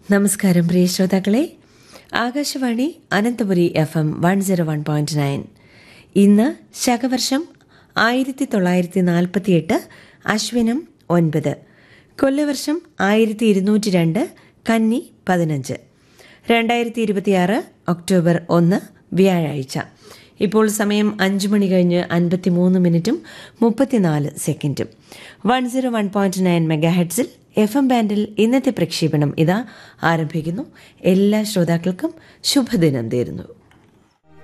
നമസ്കാരം പ്രിയ ശ്രോതാക്കളെ Akashvani Ananthapuri F M one zero one point nine ഇന്ന് ശകവർഷം ആയിരത്തി തൊള്ളായിരത്തി നാൽപ്പത്തിയെട്ട് അശ്വിനം ഒൻപത് കൊല്ലവർഷം ആയിരത്തി ഇരുന്നൂറ്റി രണ്ട് കന്നി പതിനഞ്ച് രണ്ടായിരത്തി ഇരുപത്തിയാറ് ഒക്ടോബർ ഒന്ന് വ്യാഴാഴ്ച ഇപ്പോൾ സമയം അഞ്ച് മണി കഴിഞ്ഞ് അൻപത്തിമൂന്ന് മിനിറ്റും മുപ്പത്തിനാല് സെക്കൻഡും one zero one point nine mega ഹെഡ്സിൽ എഫ് എം ബാൻഡിൽ ഇന്നത്തെ പ്രക്ഷേപണം ഇതാ ആരംഭിക്കുന്നു എല്ലാ ശ്രോതാക്കൾക്കും ശുഭദിനം നേരുന്നു